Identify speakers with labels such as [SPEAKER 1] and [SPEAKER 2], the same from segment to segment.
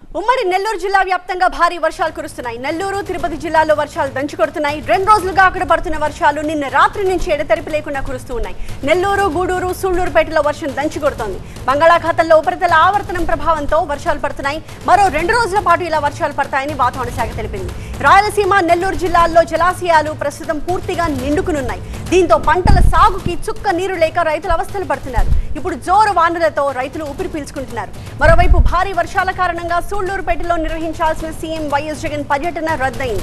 [SPEAKER 1] ఉమ్మడి నెల్లూరు జిల్లా వ్యాప్తంగా భారీ వర్షాలు కురుస్తున్నాయి నెల్లూరు తిరుపతి జిల్లాలో వర్షాలు దంచుకొడుతున్నాయి రెండు రోజులుగా అక్కడ పడుతున్న వర్షాలు నిన్న రాత్రి నుంచి ఎడతెరిపి లేకుండా కురుస్తూ ఉన్నాయి నెల్లూరు గూడూరు సూళ్లూరుపేటలో వర్షం దంచుకొడుతోంది బంగాళాఖాతంలో ఉపరితల ఆవర్తనం ప్రభావంతో వర్షాలు పడుతున్నాయి మరో రెండు రోజుల పాటు ఇలా వర్షాలు పడతాయని వాతావరణ శాఖ తెలిపింది రాయలసీమ నెల్లూరు జిల్లాల్లో జలాశయాలు ప్రస్తుతం పూర్తిగా నిండుకునున్నాయి దీంతో పంటల సాగుకి చుక్క నీరు లేక రైతులు అవస్థలు పడుతున్నారు ఇప్పుడు జోరు వానలతో రైతులు ఊపిరి పీల్చుకుంటున్నారు మరోవైపు భారీ వర్షాల కారణంగా సూళ్లూరుపేటలో నిర్వహించాల్సిన సీఎం వైఎస్ జగన్ పర్యటన రద్దయింది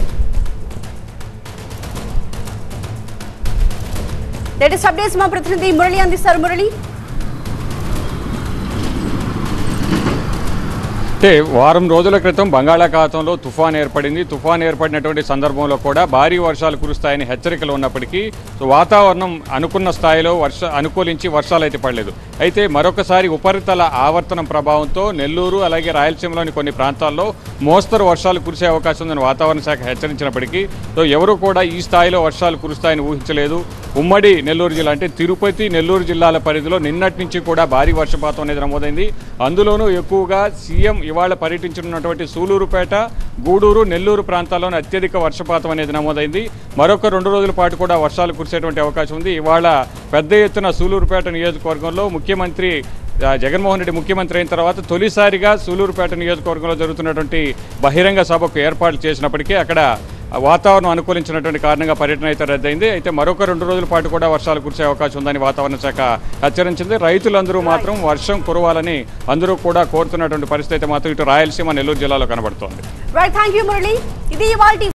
[SPEAKER 1] లేటెస్ట్ అప్డేట్స్ మా ప్రతినిధి మురళి అందిస్తారు మురళి
[SPEAKER 2] అంటే వారం రోజుల క్రితం బంగాళాఖాతంలో తుఫాన్ ఏర్పడింది తుఫాన్ ఏర్పడినటువంటి సందర్భంలో కూడా భారీ వర్షాలు కురుస్తాయని హెచ్చరికలు ఉన్నప్పటికీ సో వాతావరణం అనుకున్న స్థాయిలో వర్ష అనుకూలించి వర్షాలు అయితే పడలేదు అయితే మరొకసారి ఉపరితల ఆవర్తనం ప్రభావంతో నెల్లూరు అలాగే రాయలసీమలోని కొన్ని ప్రాంతాల్లో మోస్తరు వర్షాలు కురిసే అవకాశం ఉందని వాతావరణ శాఖ హెచ్చరించినప్పటికీ సో ఎవరు కూడా ఈ స్థాయిలో వర్షాలు కురుస్తాయని ఊహించలేదు ఉమ్మడి నెల్లూరు జిల్లా అంటే తిరుపతి నెల్లూరు జిల్లాల పరిధిలో నిన్నటి నుంచి కూడా భారీ వర్షపాతం అనేది నమోదైంది అందులోనూ ఎక్కువగా సీఎం ఇవాళ పర్యటించనున్నటువంటి సూలూరుపేట గూడూరు నెల్లూరు ప్రాంతాల్లోనే అత్యధిక వర్షపాతం అనేది నమోదైంది మరొక రెండు రోజుల పాటు కూడా వర్షాలు కురిసేటువంటి అవకాశం ఉంది ఇవాళ పెద్ద ఎత్తున సూలూరుపేట నియోజకవర్గంలో ముఖ్యమంత్రి ఆ, జగన్మోహన్ రెడ్డి ముఖ్యమంత్రి అయిన తర్వాత తొలిసారిగా సూలూరుపేట నియోజకవర్గంలో జరుగుతున్నటువంటి బహిరంగ సభకు ఏర్పాట్లు చేసినప్పటికీ అక్కడ ఆ వాతావరణం అనుకూలించినటువంటి కారణంగా పర్యటన అయితే రద్దయింది అయితే మరొక రెండు రోజుల పాటు కూడా వర్షాలు కురిసే అవకాశం ఉందని వాతావరణ శాఖ హెచ్చరించింది రైతులందరూ మాత్రం వర్షం కురవాలని అందరూ కూడా కోరుతున్నటువంటి పరిస్థితి అయితే మాత్రం ఇటు రాయలసీమ నెల్లూరు జిల్లాలో కనబడుతోంది
[SPEAKER 1] రైట్ థ్యాంక్ యూ మురళి ఇది ఇవాళ